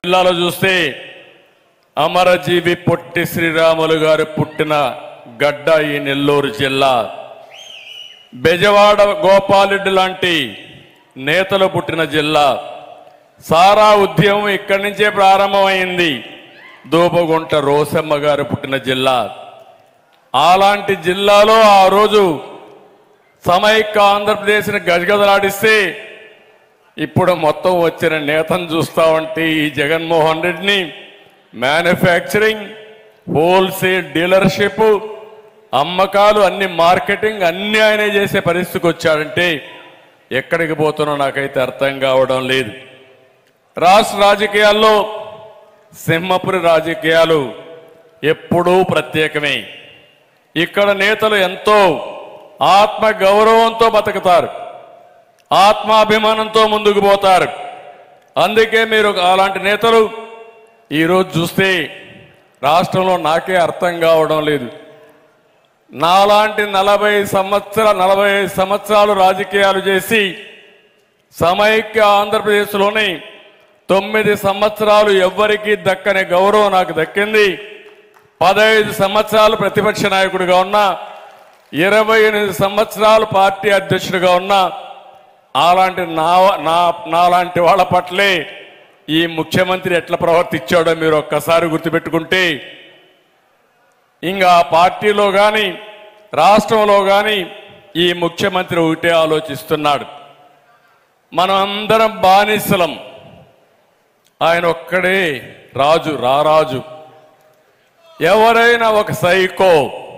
జిల్లాలో చూస్తే అమరజీవి పొట్టి శ్రీరాములు గారు పుట్టిన గడ్డ ఈ నెల్లూరు జిల్లా బెజవాడ గోపాలరెడ్డి లాంటి నేతలు పుట్టిన జిల్లా సారా ఉద్యమం ఇక్కడి నుంచే ప్రారంభమైంది దూపగుంట రోసమ్మ గారు పుట్టిన జిల్లా అలాంటి జిల్లాలో ఆ రోజు సమైక్య ఆంధ్రప్రదేశ్ని గజగజలాడిస్తే ఇప్పుడు మొత్తం వచ్చిన నేతను చూస్తా ఉంటే ఈ జగన్మోహన్ రెడ్డిని మ్యానుఫ్యాక్చరింగ్ హోల్సేల్ డీలర్షిప్ అమ్మకాలు అన్ని మార్కెటింగ్ అన్ని ఆయనే చేసే పరిస్థితికి వచ్చాడంటే ఎక్కడికి పోతున్నా నాకైతే అర్థం కావడం లేదు రాష్ట్ర రాజకీయాల్లో సింహపురి రాజకీయాలు ఎప్పుడూ ప్రత్యేకమే ఇక్కడ నేతలు ఎంతో ఆత్మ గౌరవంతో బతుకుతారు ఆత్మాభిమానంతో ముందుకు పోతారు అందుకే మీరు అలాంటి నేతలు ఈరోజు చూస్తే రాష్ట్రంలో నాకే అర్థం కావడం లేదు నాలాంటి నలభై సంవత్సర నలభై ఐదు సంవత్సరాలు రాజకీయాలు చేసి సమైక్య ఆంధ్రప్రదేశ్లోని తొమ్మిది సంవత్సరాలు ఎవ్వరికీ దక్కని గౌరవం నాకు దక్కింది పదహైదు సంవత్సరాలు ప్రతిపక్ష నాయకుడిగా ఉన్నా ఇరవై ఎనిమిది సంవత్సరాలు పార్టీ అధ్యక్షుడిగా ఉన్నా అలాంటి నా నా నాలాంటి వాళ్ళ పట్లే ఈ ముఖ్యమంత్రి ఎట్లా ప్రవర్తించాడో మీరు ఒక్కసారి గుర్తుపెట్టుకుంటే ఇంకా ఆ పార్టీలో కానీ రాష్ట్రంలో కానీ ఈ ముఖ్యమంత్రి ఒకటే ఆలోచిస్తున్నాడు మనం అందరం బానిసలం ఆయన ఒక్కడే రాజు రారాజు ఎవరైనా ఒక సైకో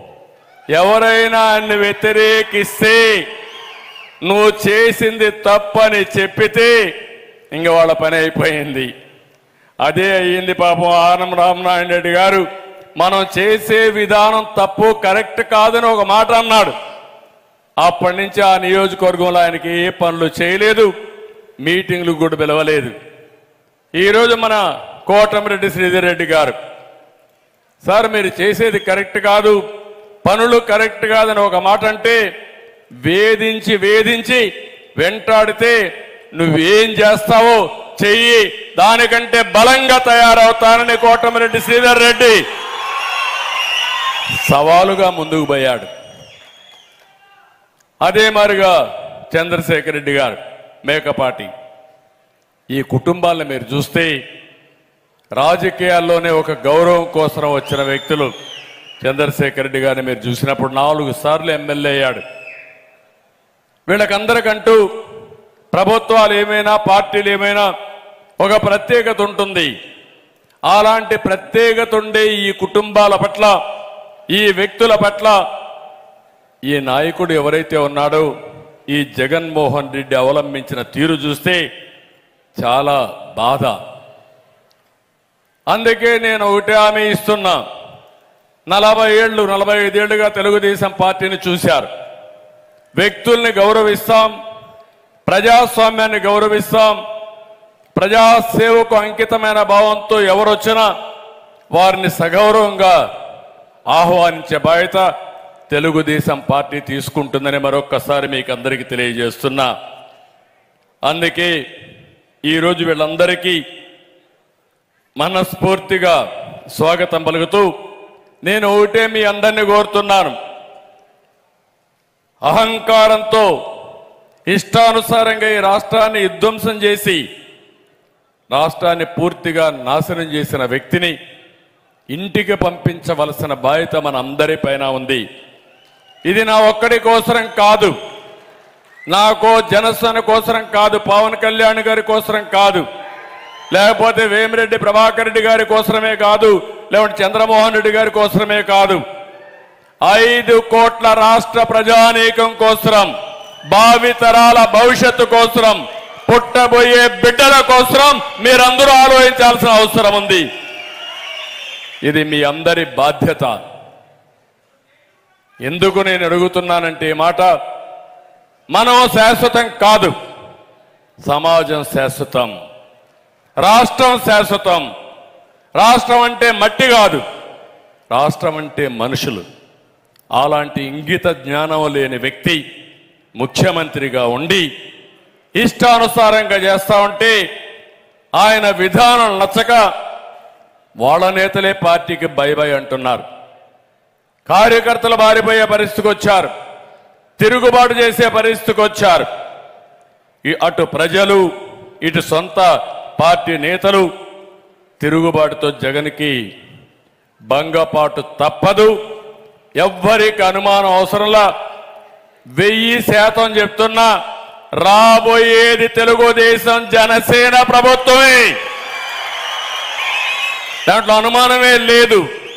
ఎవరైనా ఆయన్ని వ్యతిరేకిస్తే నువ్వు చేసింది తప్పని చెప్పితే ఇంక వాళ్ళ పని అయిపోయింది అదే అయ్యింది పాపం ఆనం రామనారాయణ రెడ్డి గారు మనం చేసే విధానం తప్పు కరెక్ట్ కాదని ఒక మాట అన్నాడు అప్పటి నుంచి ఆ నియోజకవర్గంలో ఆయనకి ఏ పనులు చేయలేదు మీటింగ్లు కూడా పిలవలేదు ఈరోజు మన కోటమిరెడ్డి శ్రీధర్ రెడ్డి గారు సార్ మీరు చేసేది కరెక్ట్ కాదు పనులు కరెక్ట్ కాదని ఒక మాట అంటే వేధించి వేధించి వెంటాడితే నువ్వేం చేస్తావో చెయ్యి దానికంటే బలంగా తయారవుతానని కోటమిరెడ్డి శ్రీధర్ రెడ్డి సవాలుగా ముందుకు పోయాడు అదే మాదిరిగా చంద్రశేఖర్ రెడ్డి గారు మేకపాటి ఈ కుటుంబాలను మీరు చూస్తే రాజకీయాల్లోనే ఒక గౌరవం కోసం వచ్చిన వ్యక్తులు చంద్రశేఖర్ రెడ్డి గారిని మీరు చూసినప్పుడు నాలుగు సార్లు ఎమ్మెల్యే అయ్యాడు వీళ్ళకందరికంటూ ప్రభుత్వాలు ఏమైనా పార్టీలు ఏమైనా ఒక ప్రత్యేకత ఉంటుంది అలాంటి ప్రత్యేకత ఉండే ఈ కుటుంబాల పట్ల ఈ వ్యక్తుల పట్ల ఈ నాయకుడు ఎవరైతే ఉన్నాడో ఈ జగన్మోహన్ రెడ్డి అవలంబించిన తీరు చూస్తే చాలా బాధ అందుకే నేను ఒకటి హామీ ఇస్తున్నా నలభై ఏళ్ళు నలభై ఐదేళ్లుగా తెలుగుదేశం పార్టీని చూశారు వ్యక్తుల్ని గౌరవిస్తాం ప్రజాస్వామ్యాన్ని గౌరవిస్తాం ప్రజాసేవకు అంకితమైన భావంతో ఎవరొచ్చినా వారిని సగౌరవంగా ఆహ్వానించే బాధ్యత తెలుగుదేశం పార్టీ తీసుకుంటుందని మరొక్కసారి మీకు అందరికీ తెలియజేస్తున్నా అందుకే ఈరోజు వీళ్ళందరికీ మనస్ఫూర్తిగా స్వాగతం పలుకుతూ నేను ఒకటే మీ అందరినీ కోరుతున్నాను అహంకారంతో ఇష్టానుసారంగా ఈ రాష్ట్రాన్ని విధ్వంసం చేసి రాష్ట్రాన్ని పూర్తిగా నాశనం చేసిన వ్యక్తిని ఇంటికి పంపించవలసిన బాధ్యత మన అందరిపైన ఉంది ఇది నా ఒక్కడి కోసరం కాదు నాకో జనసేన కోసరం కాదు పవన్ కళ్యాణ్ గారి కోసరం కాదు లేకపోతే వేమిరెడ్డి ప్రభాకర్ రెడ్డి గారి కోసమే కాదు లేకుంటే చంద్రమోహన్ రెడ్డి గారి కోసమే కాదు ఐదు కోట్ల రాష్ట్ర ప్రజానీకం కోసరం భావితరాల భవిష్యత్తు కోసరం పుట్టబోయే బిడ్డల కోసరం మీరందరూ ఆలోచించాల్సిన అవసరం ఉంది ఇది మీ అందరి బాధ్యత ఎందుకు నేను అడుగుతున్నానంటే ఈ మాట మనం శాశ్వతం కాదు సమాజం శాశ్వతం రాష్ట్రం శాశ్వతం రాష్ట్రం అంటే మట్టి కాదు రాష్ట్రం అంటే మనుషులు అలాంటి ఇంగిత జ్ఞానం లేని వ్యక్తి ముఖ్యమంత్రిగా ఉండి ఇష్టానుసారంగా చేస్తా ఉంటే ఆయన విధానం నచ్చక వాళ్ళ నేతలే పార్టీకి బై బై అంటున్నారు కార్యకర్తలు బారిపోయే పరిస్థితికి వచ్చారు తిరుగుబాటు చేసే పరిస్థితికి వచ్చారు ఈ- అటు ప్రజలు ఇటు సొంత పార్టీ నేతలు తిరుగుబాటుతో జగన్కి భంగపాటు తప్పదు ఎవ్వరికి అనుమానం అవసరంలా వెయ్యి శాతం చెప్తున్నా రాబోయేది తెలుగుదేశం జనసేన ప్రభుత్వమే దాంట్లో అనుమానమే లేదు